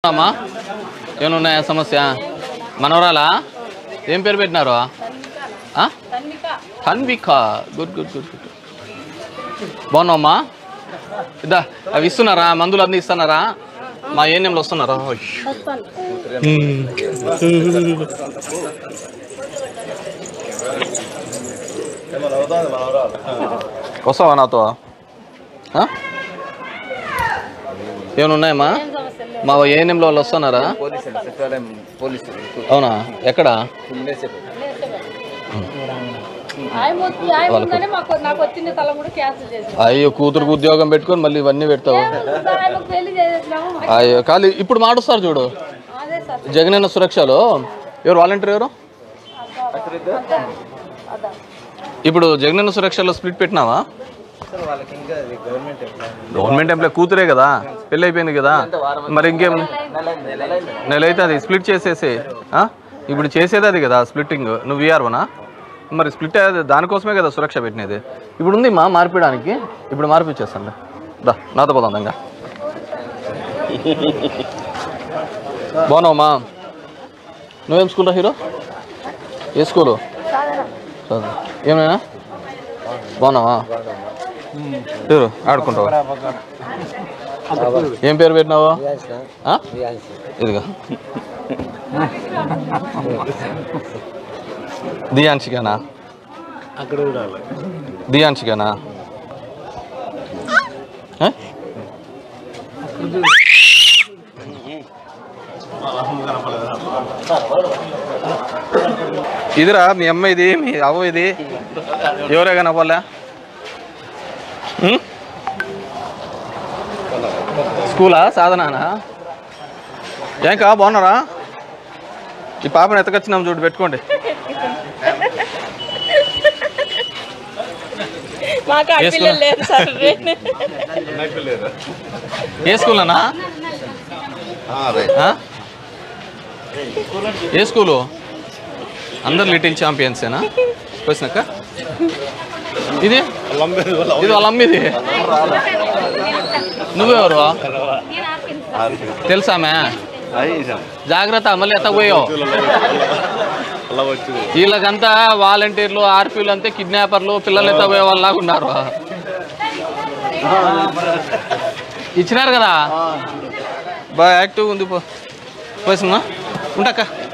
అమ్మా ఏమన్నాయా సమస్య మనవరాలా ఏం పేరు పెట్టినారు ఆ? Tanvika good good good good బాగున్నావమ్మా ఇద్దా అవి ఇస్తున్నారా మందులు అన్నీ ఇస్తున్నారా మా ఏఎన్ఎంలో వస్తున్నారా ఓయ్. వస్తావా నాతో ఆ? ఏమైనా ఉన్నాయమ్మా మా ఏఎన్ఎంలో వాళ్ళు వస్తున్నారా పోలీసులు సచివాలయం పోలీసులు అవునా ఎక్కడ ఆయన వచ్చి- ఆయన ఉందనే మాకు నాకు వచ్చిన తల కూడా క్యాన్సిల్ చేసి అయ్యో కూతురుకు ఉద్యోగం పెట్టుకొని మళ్ళీ ఇవన్నీ పెడతావు ఆయనకు పెళ్లి చేసేసినాము అయ్యో ఖాళీ ఇప్పుడు మాడుస్తారు చూడు అదే సార్ జగనన్న సురక్షలో ఎవరు వాలంటీర్ ఎవరు అదా ఇప్పుడు జగనన్న సురక్షలో స్ప్లిట్ పెట్టినావా సార్ వాళ్ళకి ఇంకా అది గవర్నమెంట్ ఎంప్లాయ్ గవర్నమెంట్ ఎంప్లాయ్ కూతురే కదా పెళ్ళి అయిపోయింది కదా మరి ఇంకేం నెల అయితే అది స్ప్లిట్ చేసేసి ఆ? ఇప్పుడు చేసేది అది కదా స్ప్లిట్టింగ్ నువ్వు విఆర్వనా మరి స్ప్లిట్ అయ్యేది దానికోసమే కదా సురక్ష పెట్టినది ఇప్పుడు ఉంది మా మార్పిడానికి ఇప్పుడు మార్పిచ్చేస్తాను దా నాతో పోదాం దంగా బాగున్నావమ్మా నువ్వేం స్కూల్లో హీరో ఏ స్కూలు చదువు ఏమైనా బాగున్నావా ఎవరు ఆడుకుంటావా ఏం పేరు పెట్టినావు ఆ? ఇదిగో దియాన్షిగానా అక్కడ కూడా దియాన్షిగానా ఆ? ఇదిరా మీ అమ్మ ఇది మీ అవ్వ ఇది ఎవరే కనపడలే ఉం? స్కూలా సాధనానా ఏం కా బాగున్నారా ఈ పాపను ఎత్తకొచ్చినాం చూడు పెట్టుకోండి మాకు ఏ స్కూల్? పిల్లలు లేదు సార్ ఏ స్కూల్ అన్నా ఆ? ఏ స్కూలు అందరు లిటిల్ ఛాంపియన్సేనా వచ్చినాక ఇది ఇది వాళ్ళ అమ్మ ఇది నువ్వెవరు తెలుసామే జాగ్రత్త మళ్ళీ ఎత్తపోయావు వీళ్ళకంతా వాలంటీర్లు ఆర్పీలు అంతే కిడ్నాపర్లు పిల్లలు ఎత్తపోయే వాళ్ళలాగా ఉన్నారు ఇచ్చినారు కదా బాగా యాక్టివ్గా ఉంది పో పోసిందా ఉంటాక